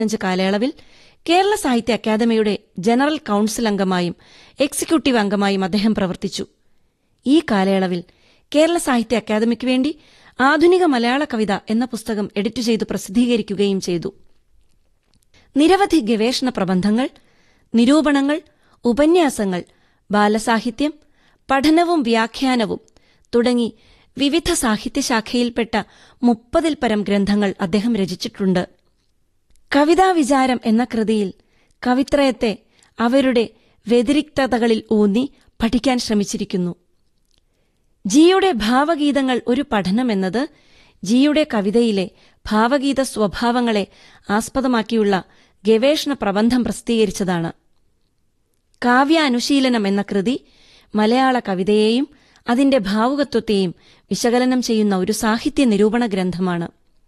അഞ്ച് കാലയളവിൽ കേരള സാഹിത്യ അക്കാദമിയുടെ ജനറൽ കൌൺസിൽ അംഗമായും എക്സിക്യൂട്ടീവ് അംഗമായും അദ്ദേഹം പ്രവർത്തിച്ചു ഈ കാലയളവിൽ കേരള സാഹിത്യ അക്കാദമിക്ക് വേണ്ടി ആധുനിക മലയാള കവിത എന്ന പുസ്തകം എഡിറ്റ് ചെയ്തു പ്രസിദ്ധീകരിക്കുകയും ചെയ്തു നിരവധി ഗവേഷണ പ്രബന്ധങ്ങൾ നിരൂപണങ്ങൾ ഉപന്യാസങ്ങൾ ബാലസാഹിത്യം പഠനവും വ്യാഖ്യാനവും തുടങ്ങി വിവിധ സാഹിത്യശാഖയിൽപ്പെട്ട മുപ്പതിൽ പരം ഗ്രന്ഥങ്ങൾ അദ്ദേഹം രചിച്ചിട്ടുണ്ട് കവിതാ വിചാരം എന്ന കൃതിയിൽ കവിത്രയത്തെ അവരുടെ വ്യതിരിക്തതകളിൽ ഊന്നി പഠിക്കാൻ ശ്രമിച്ചിരിക്കുന്നു ജിയുടെ ഭാവഗീതങ്ങൾ ഒരു പഠനമെന്നത് ജിയുടെ കവിതയിലെ ഭാവഗീത സ്വഭാവങ്ങളെ ആസ്പദമാക്കിയുള്ള ഗവേഷണ പ്രബന്ധം പ്രസിദ്ധീകരിച്ചതാണ് കാവ്യാനുശീലനം എന്ന കൃതി മലയാള കവിതയെയും അതിന്റെ ഭാവുകത്വത്തെയും വിശകലനം ചെയ്യുന്ന ഒരു സാഹിത്യ നിരൂപണ ഗ്രന്ഥമാണ്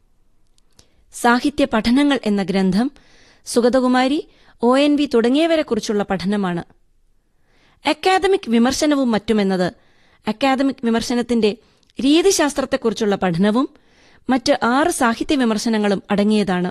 സാഹിത്യ പഠനങ്ങൾ എന്ന ഗ്രന്ഥം സുഗതകുമാരി ഒ എൻ വി തുടങ്ങിയവരെക്കുറിച്ചുള്ള പഠനമാണ് അക്കാദമിക് വിമർശനവും മറ്റുമെന്നത് അക്കാദമിക് വിമർശനത്തിന്റെ രീതിശാസ്ത്രത്തെക്കുറിച്ചുള്ള പഠനവും മറ്റ് ആറ് സാഹിത്യ വിമർശനങ്ങളും അടങ്ങിയതാണ്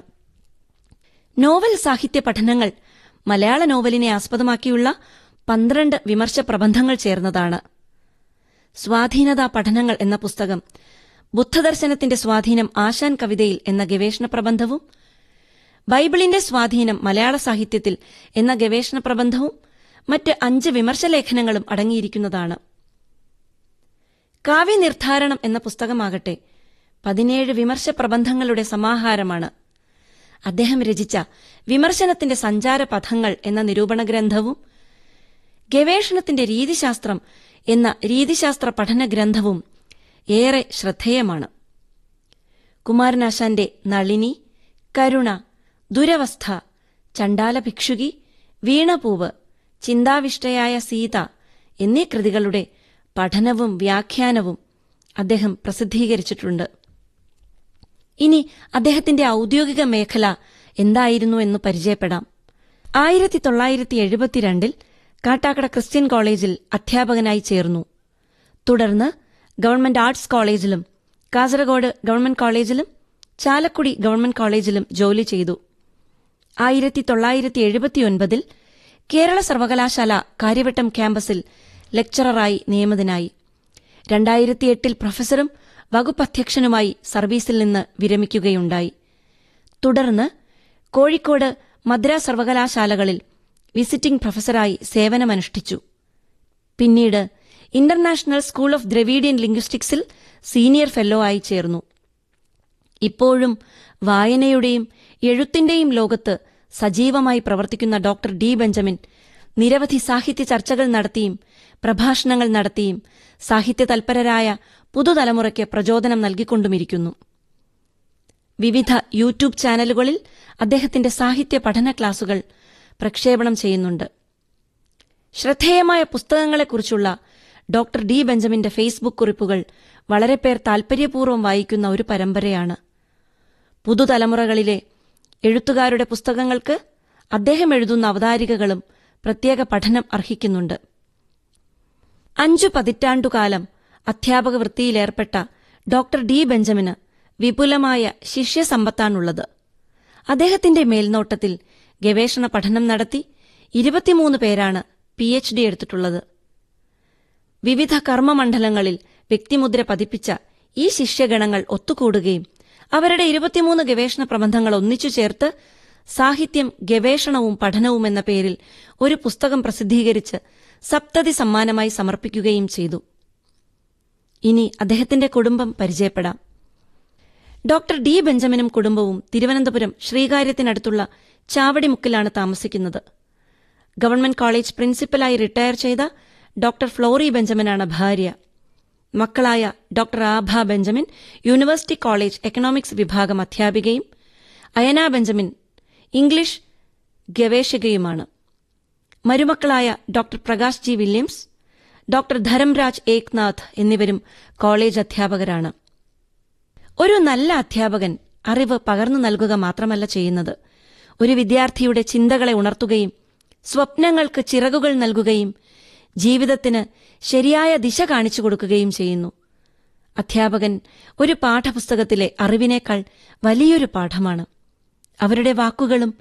നോവൽ സാഹിത്യ പഠനങ്ങൾ മലയാള നോവലിനെ ആസ്പദമാക്കിയുള്ള പന്ത്രണ്ട് വിമർശ പ്രബന്ധങ്ങൾ ചേർന്നതാണ് സ്വാധീനതാ പഠനങ്ങൾ എന്ന പുസ്തകം ബുദ്ധദർശനത്തിന്റെ സ്വാധീനം ആശാൻ കവിതയിൽ എന്ന ഗവേഷണ പ്രബന്ധവും ബൈബിളിന്റെ സ്വാധീനം മലയാള സാഹിത്യത്തിൽ എന്ന ഗവേഷണ പ്രബന്ധവും മറ്റ് അഞ്ച് വിമർശലേഖനങ്ങളും അടങ്ങിയിരിക്കുന്നതാണ് കാവ്യനിർദ്ധാരണം എന്ന പുസ്തകമാകട്ടെ പതിനേഴ് വിമർശ പ്രബന്ധങ്ങളുടെ സമാഹാരമാണ് അദ്ദേഹം രചിച്ച വിമർശനത്തിന്റെ സഞ്ചാരപഥങ്ങൾ എന്ന നിരൂപണ ഗ്രന്ഥവും ഗവേഷണത്തിന്റെ രീതിശാസ്ത്രം എന്ന രീതിശാസ്ത്ര പഠന ഗ്രന്ഥവും ഏറെ ശ്രദ്ധേയമാണ് കുമാരനാശാന്റെ നളിനി കരുണ ദുരവസ്ഥ ചണ്ടാല ഭിക്ഷുകി വീണപൂവ് ചിന്താവിഷ്ടയായ സീത എന്നീ കൃതികളുടെ പഠനവും വ്യാഖ്യാനവും അദ്ദേഹം പ്രസിദ്ധീകരിച്ചിട്ടുണ്ട് ഇനി അദ്ദേഹത്തിന്റെ ഔദ്യോഗിക മേഖല എന്തായിരുന്നു എന്ന് പരിചയപ്പെടാം ആയിരത്തി തൊള്ളായിരത്തി എഴുപത്തിരണ്ടിൽ കാട്ടാക്കട ക്രിസ്ത്യൻ കോളേജിൽ അധ്യാപകനായി ചേർന്നു തുടർന്ന് ഗവൺമെന്റ് ആർട്സ് കോളേജിലും കാസർഗോഡ് ഗവൺമെന്റ് കോളേജിലും ചാലക്കുടി ഗവൺമെന്റ് കോളേജിലും ജോലി ചെയ്തു ആയിരത്തി തൊള്ളായിരത്തി എഴുപത്തിയൊൻപതിൽ കേരള സർവകലാശാല കാര്യവട്ടം ക്യാമ്പസിൽ ലെക്ചററായി നിയമിതനായി രണ്ടായിരത്തിയെട്ടിൽ പ്രൊഫസറും വകുപ്പ് അധ്യക്ഷനുമായി സർവീസിൽ നിന്ന് വിരമിക്കുകയുണ്ടായി തുടർന്ന് കോഴിക്കോട് മദ്രാസ് സർവകലാശാലകളിൽ വിസിറ്റിംഗ് പ്രൊഫസറായി സേവനമനുഷ്ഠിച്ചു പിന്നീട് ഇന്റർനാഷണൽ സ്കൂൾ ഓഫ് ദ്രവീഡിയൻ ലിംഗ്വിസ്റ്റിക്സിൽ സീനിയർ ഫെല്ലോ ആയി ചേർന്നു ഇപ്പോഴും വായനയുടെയും എഴുത്തിന്റെയും ലോകത്ത് സജീവമായി പ്രവർത്തിക്കുന്ന ഡോക്ടർ ഡി ബെഞ്ചമിൻ നിരവധി സാഹിത്യ ചർച്ചകൾ നടത്തിയും പ്രഭാഷണങ്ങൾ നടത്തിയും സാഹിത്യ തൽപരരായ പുതുതലമുറയ്ക്ക് പ്രചോദനം നൽകിക്കൊണ്ടുമിരിക്കുന്നു വിവിധ യൂട്യൂബ് ചാനലുകളിൽ അദ്ദേഹത്തിന്റെ സാഹിത്യ പഠന ക്ലാസുകൾ പ്രക്ഷേപണം ചെയ്യുന്നുണ്ട് ശ്രദ്ധേയമായ പുസ്തകങ്ങളെക്കുറിച്ചുള്ള ഡോക്ടർ ഡി ബെഞ്ചമിന്റെ ഫേസ്ബുക്ക് കുറിപ്പുകൾ വളരെ പേർ താൽപര്യപൂർവ്വം വായിക്കുന്ന ഒരു പരമ്പരയാണ് പുതുതലമുറകളിലെ എഴുത്തുകാരുടെ പുസ്തകങ്ങൾക്ക് അദ്ദേഹം എഴുതുന്ന അവതാരികകളും പ്രത്യേക പഠനം അർഹിക്കുന്നുണ്ട് അഞ്ചു പതിറ്റാണ്ടുകാലം അധ്യാപക വൃത്തിയിലേർപ്പെട്ട ഡോക്ടർ ഡി ബെഞ്ചമിന് വിപുലമായ ശിഷ്യസമ്പത്താണുള്ളത് അദ്ദേഹത്തിന്റെ മേൽനോട്ടത്തിൽ ഗവേഷണ പഠനം നടത്തി ഇരുപത്തിമൂന്ന് പേരാണ് പി എച്ച് ഡി എടുത്തിട്ടുള്ളത് വിവിധ കർമ്മമണ്ഡലങ്ങളിൽ വ്യക്തിമുദ്ര പതിപ്പിച്ച ഈ ശിഷ്യഗണങ്ങൾ ഒത്തുകൂടുകയും അവരുടെ ഇരുപത്തിമൂന്ന് ഗവേഷണ പ്രബന്ധങ്ങൾ ഒന്നിച്ചു ചേർത്ത് സാഹിത്യം ഗവേഷണവും പഠനവും എന്ന പേരിൽ ഒരു പുസ്തകം പ്രസിദ്ധീകരിച്ച് സപ്തതി സമ്മാനമായി സമർപ്പിക്കുകയും ചെയ്തു ഇനി അദ്ദേഹത്തിന്റെ കുടുംബം പരിചയപ്പെടാം ഡോക്ടർ ഡി ബെഞ്ചമിനും കുടുംബവും തിരുവനന്തപുരം ശ്രീകാര്യത്തിനടുത്തുള്ള ചാവടിമുക്കിലാണ് താമസിക്കുന്നത് ഗവൺമെന്റ് കോളേജ് പ്രിൻസിപ്പലായി റിട്ടയർ ചെയ്ത ഡോക്ടർ ഫ്ലോറി ബെഞ്ചമിനാണ് ഭാര്യ മക്കളായ doctor Abha Benjamin university college economics വിഭാഗം അധ്യാപികയും അയന ബെഞ്ചമിൻ ഇംഗ്ലീഷ് ഗവേഷകയുമാണ് മരുമക്കളായ doctor Prakash G Williams doctor Dharamraj Eknath എന്നിവരും കോളേജ് അധ്യാപകരാണ് ഒരു നല്ല അധ്യാപകൻ അറിവ് പകർന്നു നൽകുക മാത്രമല്ല ചെയ്യുന്നത് ഒരു വിദ്യാർത്ഥിയുടെ ചിന്തകളെ ഉണർത്തുകയും സ്വപ്നങ്ങൾക്ക് ചിറകുകൾ നൽകുകയും ജീവിതത്തിന് ശരിയായ ദിശ കാണിച്ചു കൊടുക്കുകയും ചെയ്യുന്നു അധ്യാപകൻ ഒരു പാഠപുസ്തകത്തിലെ അറിവിനേക്കാൾ വലിയൊരു പാഠമാണ് അവരുടെ വാക്കുകളും